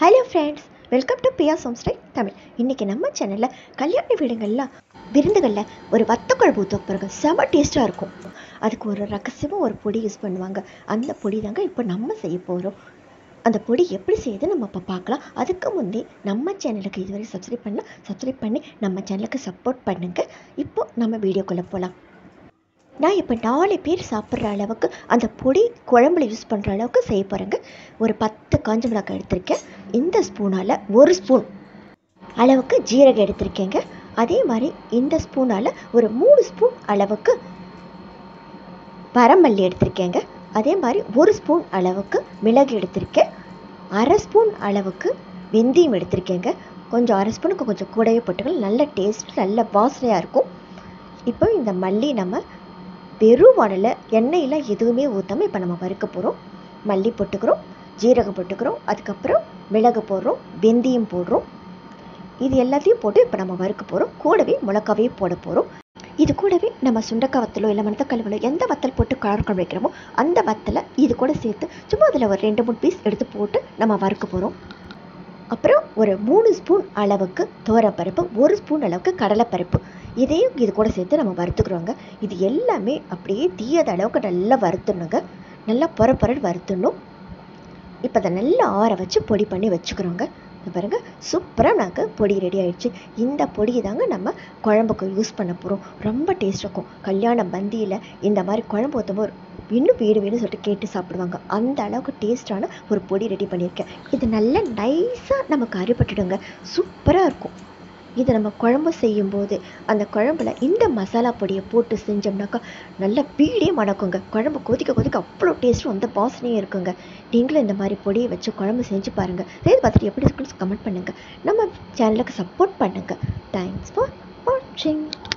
hello friends welcome to பியா சோம்ஸ்டே தமிழ் இன்றைக்கி நம்ம சேனலில் கல்யாண வீடுகளில் விருந்துகளில் ஒரு வத்த குழம்பு ஊற்ற பாருங்க செம டேஸ்ட்டாக இருக்கும் அதுக்கு ஒரு ரகசியமாக ஒரு பொடி யூஸ் பண்ணுவாங்க அந்த பொடி தாங்க இப்போ நம்ம செய்ய போகிறோம் அந்த பொடி எப்படி செய்யுது நம்ம இப்போ பார்க்கலாம் அதுக்கு முந்தி நம்ம சேனலுக்கு இதுவரை சப்ஸ்கிரைப் பண்ணால் சப்ஸ்கிரைப் பண்ணி நம்ம சேனலுக்கு சப்போர்ட் பண்ணுங்கள் இப்போ நம்ம வீடியோக்குள்ளே போகலாம் நான் இப்போ நாலு பேர் சாப்பிட்ற அளவுக்கு அந்த பொடி குழம்புல யூஸ் பண்ணுற அளவுக்கு செய்ய போகிறேங்க ஒரு பத்து காஞ்ச மிளகாய் எடுத்திருக்கேன் இந்த ஸ்பூனால் ஒரு ஸ்பூன் அளவுக்கு ஜீரகம் எடுத்திருக்கேங்க அதே மாதிரி இந்த ஸ்பூனால் ஒரு மூணு ஸ்பூன் அளவுக்கு வரமல்லி எடுத்திருக்கேங்க அதே மாதிரி ஒரு ஸ்பூன் அளவுக்கு மிளகு எடுத்திருக்கேன் அரை ஸ்பூன் அளவுக்கு வெந்தயம் எடுத்திருக்கேங்க கொஞ்சம் அரை ஸ்பூனுக்கு கொஞ்சம் கூடவே போட்டுக்கலாம் நல்ல டேஸ்ட் நல்ல வாசனையாக இருக்கும் இப்போ இந்த மல்லி நம்ம வெறும் வானல எண்ணெயெல்லாம் எதுவுமே ஊற்றாமல் இப்போ நம்ம வறுக்க போகிறோம் மல்லி போட்டுக்கிறோம் ஜீரகம் போட்டுக்கிறோம் அதுக்கப்புறம் மிளகு போடுறோம் வெந்தயம் போடுறோம் இது எல்லாத்தையும் போட்டு இப்போ நம்ம வறுக்க போகிறோம் கூடவே மிளகாவையும் போட போகிறோம் இது கூடவே நம்ம சுண்டக்காய் வத்தலோ இல்லை மணத்தக்கல்வலோ எந்த வத்தல் போட்டு காரக்குழம்பு வைக்கிறோமோ அந்த வத்தலை இது கூட சேர்த்து சும்மா அதில் ஒரு ரெண்டு மூணு பீஸ் எடுத்து போட்டு நம்ம வறுக்க போகிறோம் அப்புறம் ஒரு மூணு ஸ்பூன் அளவுக்கு பருப்பு ஒரு ஸ்பூன் அளவுக்கு கடலைப்பருப்பு இதையும் இது கூட சேர்த்து நம்ம வறுத்துக்கிறோங்க இது எல்லாமே அப்படியே தீயாத அளவுக்கு நல்லா வறுத்துடணுங்க நல்லா பொற பொறன்னு வறுத்துடணும் இப்போ அதை நல்லா ஆற வச்சு பொடி பண்ணி வச்சுக்கிறோங்க இது பாருங்க சூப்பராக நாங்கள் பொடி ரெடி ஆயிடுச்சு இந்த பொடி தாங்க நம்ம குழம்புக்கு யூஸ் பண்ண போகிறோம் ரொம்ப டேஸ்ட் இருக்கும் கல்யாண பந்தியில் இந்த மாதிரி குழம்பு ஊற்றும்போது இன்னும் வீடு வேணும்னு சொல்லிட்டு கேட்டு சாப்பிடுவாங்க அந்த அளவுக்கு டேஸ்டான ஒரு பொடி ரெடி பண்ணியிருக்கேன் இது நல்லா நைஸாக நமக்கு அறுபட்டுடுங்க சூப்பராக இருக்கும் இதை நம்ம குழம்பு செய்யும்போது அந்த குழம்புல இந்த மசாலா பொடியை போட்டு செஞ்சோம்னாக்கா நல்லா வீடே மணக்குங்க குழம்பு கொதிக்க கொதிக்க அவ்வளோ டேஸ்ட்டும் அந்த வாசனையும் இருக்குங்க நீங்களும் இந்த மாதிரி பொடியை வச்சு குழம்பு செஞ்சு பாருங்கள் செய்து பார்த்துட்டு எப்படி இருக்குன்னு கமெண்ட் பண்ணுங்கள் நம்ம சேனலுக்கு சப்போர்ட் பண்ணுங்கள் தேங்க்ஸ் ஃபார் வாட்சிங்